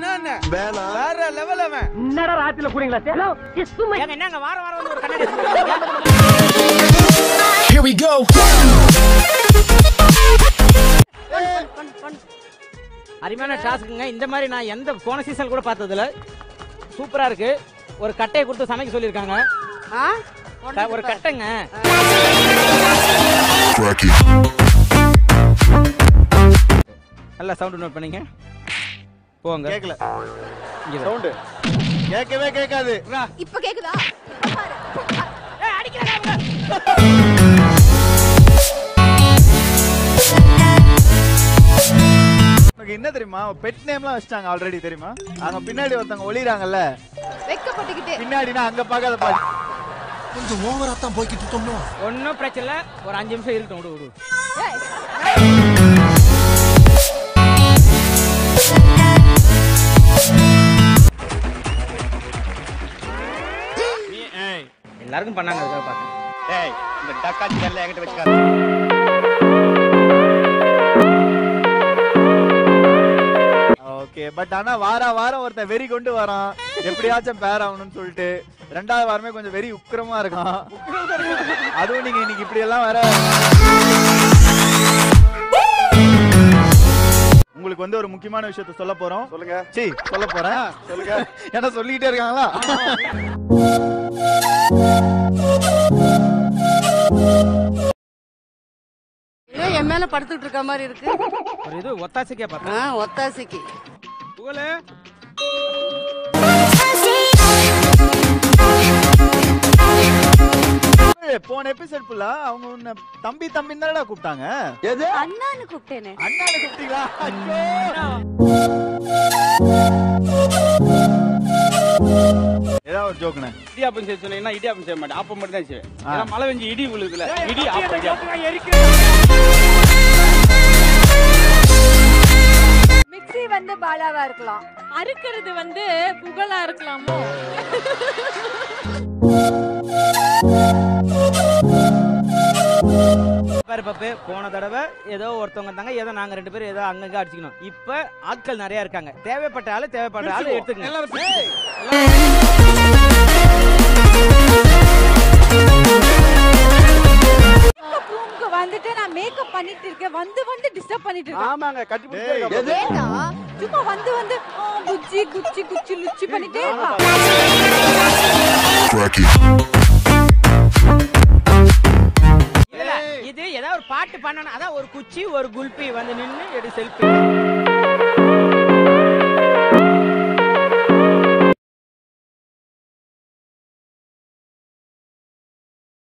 என்ன வேணாம் வேற லெவல் அவன் என்னடா ராத்திரில கூறீங்களா ஏங்க என்னங்க வாரம் வாரம் வந்து ஒரு கண்ணாடி Here we go. அருமையான டாஸ்க்குங்க இந்த மாதிரி நான் எந்த போன சீசன் கூட பார்த்ததில்ல சூப்பரா இருக்கு ஒரு கட்டையை கொடுத்து சமைக்க சொல்லியிருக்காங்க ஆ க- ஒரு கட்டைங்க Cracky. நல்ல சவுண்ட் நோட் பண்ணீங்க போங்க கேக்கல இங்க வா. சவுண்ட் கேட்கவே கேட்காது இப்ப கேக்குதா உனக்கு என்ன தெரியுமா பெட் நேம்லாம் வச்சிட்டாங்க ஆல்ரெடி தெரியுமா அங்க பின்னாடி ஒருத்தவங்க ஒளிறாங்கல்ல வெக்கப்பட்டுக்கிட்டே பின்னாடினா அங்க பார்க்காத பாடி கொஞ்சம் ஓவரா தான் போய்கிட்டு இருக்கோமோ ஒன்றும் பிரச்சனை இல்லை ஒரு அஞ்சு நிமிஷம் இருக்கட்டும் விடு விடு ஏய், எல்லாருக்கும் பண்ணாங்க அதுக்காக பார்த்தேன் ஏய் இந்த டக்காச்சி கல்ல என்கிட்ட வச்சுக்காத ஓகே பட் ஆனா வார வாரம் ஒருத்தன் வெறி கொண்டு வரான் எப்படியாச்சும் பேர் ஆகணும்னு சொல்லிட்டு ரெண்டாவது வாரமே கொஞ்சம் வெறி உக்கிரமா இருக்கான் அதுவும் நீங்க இன்னைக்கு இப்படி எல்லாம் வர உங்களுக்கு வந்து ஒரு முக்கியமான விஷயத்த சொல்ல போறோம் சொல்லுங்க சி சொல்ல போறேன் சொல்லுங்க ஏன்னா சொல்லிக்கிட்டே இருக்காங்களா ஏன் என் மேல படுத்துட்டு இருக்க மாதிரி இருக்கு ஒரு இது ஒத்தாசைக்கே பார்த்தேன் ஆ ஒத்தாசிக்கு புகழு ஏய், போன எபிசோட் ஃபுல்லா அவங்க உன்னை தம்பி தம்பி தானடா கூப்பிட்டாங்க எது அண்ணான்னு கூப்பிட்டேனே அண்ணாடு கூப்பிட்டீங்களா ஐயோ ஏதாவது ஒரு ஜோக்குண்ணே இடியாப்பம் செய்ய சொன்னீங்கன்னா இடியாப்பம் செய்ய மாட்டேன் ஆப்பம் மட்டும் தான் செய்வேன் ஆ. ஏன்னா மழை பெஞ்சு இடி விழுதுல இடி ஆப்பம் இடியாப்பம். மிக்ஸி வந்து பாலாவா இருக்கலாம் அறுக்கிறது வந்து புகழா இருக்கலாமோ பாரு பப்பு போன தடவை ஏதோ ஒருத்தவங்க இருந்தாங்க ஏதோ நாங்க ரெண்டு பேரும் ஏதோ அங்கங்க அடிச்சுக்கணும் இப்ப ஆட்கள் நிறைய இருக்காங்க தேவைப்பட்ட ஆளு தேவைப்பட்ட ஆளு எடுத்துக்கங்க ரூமுக்கு வந்துட்டு நான் மேக்கப் பண்ணிட்டு இருக்கேன் வந்து வந்து டிஸ்டர்ப் பண்ணிட்டு இருக்கேன் ஆமாங்க கட்டி ஏய், பிடிச்சி எது? ஏண்டா சும்மா வந்து வந்து ஆ, குச்சி குச்சி குச்சி லுச்சி பண்ணிட்டே இருக்கா Cracky. இல்ல, இது ஏதாவது ஒரு பாட்டு பண்ணணும் அதான் ஒரு குச்சி ஒரு குல்பி வந்து நின்னு எடு செல்ஃபி